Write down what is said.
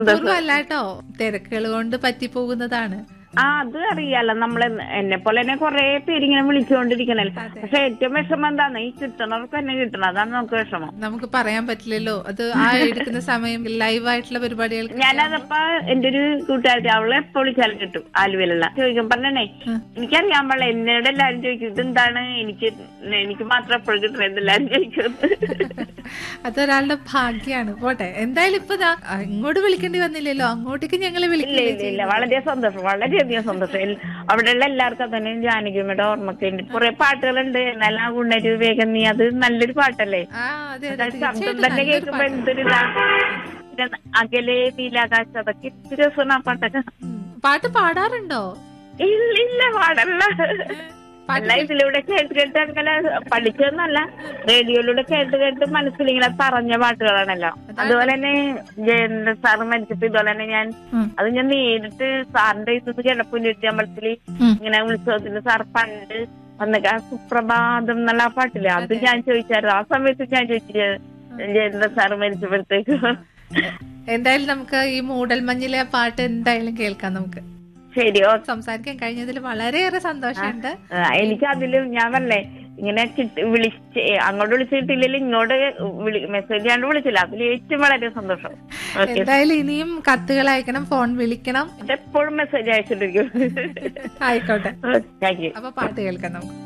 പൂർവ്വമല്ല കേട്ടോ തിരക്കുകൾ കൊണ്ട് പറ്റിപ്പോകുന്നതാണ് ആ അത് അറിയാലോ നമ്മളെ എന്നെ പോലെ തന്നെ കൊറേ പേര് ഇങ്ങനെ വിളിച്ചുകൊണ്ടിരിക്കണല്ലോ പക്ഷെ ഏറ്റവും വിഷമം എന്താണ് ഈ കിട്ടണവർക്ക് തന്നെ കിട്ടണം അതാണ് നമുക്ക് വിഷമം നമുക്ക് പറയാൻ പറ്റില്ലല്ലോ അത് ആ എടുക്കുന്ന സമയം ലൈവായിട്ടുള്ള പരിപാടികൾക്ക് ഞാനതപ്പ എന്റെ ഒരു കൂട്ടുകാരി അവളെ എപ്പോ വിളിച്ചാലും കിട്ടും ആലുവയിലുള്ള ചോദിക്കാൻ പറഞ്ഞേ എനിക്കറിയാൻ പാടില്ല എന്നോട് എല്ലാരും ചോദിക്കും ഇതെന്താണ് എനിക്ക് എനിക്ക് മാത്രം എപ്പോഴും കിട്ടണത് എല്ലാരും ചോദിക്കും അതൊരാളുടെ ഭാഗ്യാണ് പോട്ടെ എന്തായാലും ഇപ്പൊ ദാ, ആ, ഇങ്ങോട്ട് വിളിക്കേണ്ടി വന്നില്ലല്ലോ അങ്ങോട്ടേക്ക് ഞങ്ങളെ ഇല്ല വിളിക്കില്ലേ ഇല്ല ഇല്ല വളരെ സന്തോഷം വളരെയധികം സന്തോഷം എൽ- അവിടെയുള്ള എല്ലാവർക്കും തന്നെ ജാനകിയമ്മയുടെ ഓർമ്മക്ക് ഉണ്ട് കുറെ പാട്ടുകളുണ്ട് എന്നാലും ആ ഗുണരു വേഗം നീ അത് നല്ലൊരു പാട്ടല്ലേ ആ അതെ അതെ ശബ്ദം തീർച്ചയായിട്ടും തന്നെ നല്ലൊരു കേൾക്കുമ്പോ പാട്ടാണ്. എന്തൊരു ഇതാ. പിന്നെ അകലെ നീലാകാശം അതൊക്കെ ഇത്തിരി രസമാണ് ആ പാട്ടൊക്കെ ഉം. പാട്ട് പാടാറുണ്ടോ ഇല്ല ഇല്ല പാടല്ല പാട്ട് അല്ല ഇതിലൂടെ കേട്ട് കേട്ട് അങ്ങനെ പഠിച്ചൊന്നല്ല റേഡിയോയിലൂടെ കേട്ട് കേട്ട് മനസ്സിൽ ഇങ്ങനെ പറഞ്ഞ പാട്ടുകളാണല്ലോ അതുപോലെ തന്നെ ജയന്റെ സാറ് മരിച്ചപ്പോ ഇതുപോലെ തന്നെ ഞാൻ ഉം. അത് ഞാൻ നേരിട്ട് സാറിന്റെ ഇത് കിടപ്പുല്ലിട്ട് അമ്പലത്തില് ഉം. ഇങ്ങനെ ഉത്സവത്തിന് സാർ പണ്ട് വന്നിട്ട് ആ സുപ്രഭാതം എന്നുള്ള ആ പാട്ടില്ലേ അത് ഞാൻ ചോദിച്ചായിരുന്നു ആ സമയത്ത് ഞാൻ ചോദിച്ചു ജയേന്ദ്ര സാറ് മരിച്ചപ്പോഴത്തേക്ക് എന്തായാലും നമുക്ക് ഈ മൂടൽമഞ്ഞിലെ ആ പാട്ട് എന്തായാലും കേൾക്കാം നമുക്ക് ശരി ഓക്കെ സംസാരിക്കാൻ കഴിഞ്ഞതിൽ വളരെയേറെ സന്തോഷമുണ്ട് എനിക്ക് അതിലും ഞാൻ പറഞ്ഞേ ഇങ്ങനെ കിട്ടി വിളിച്ച് അങ്ങോട്ട് വിളിച്ചിട്ടില്ലെങ്കിൽ ഇങ്ങോട്ട് മെസ്സേജ് ചെയ്യാണ്ട് വിളിച്ചില്ല അതിൽ ഏറ്റവും വളരെ സന്തോഷം ഓക്കെ എന്തായാലും ഇനിയും കത്തുകൾ അയക്കണം ഫോൺ വിളിക്കണം എപ്പോഴും മെസ്സേജ് അയച്ചിട്ടിരിക്കും ആയിക്കോട്ടെ താങ്ക് യു അപ്പൊ പാട്ട് കേൾക്കാം നമുക്ക്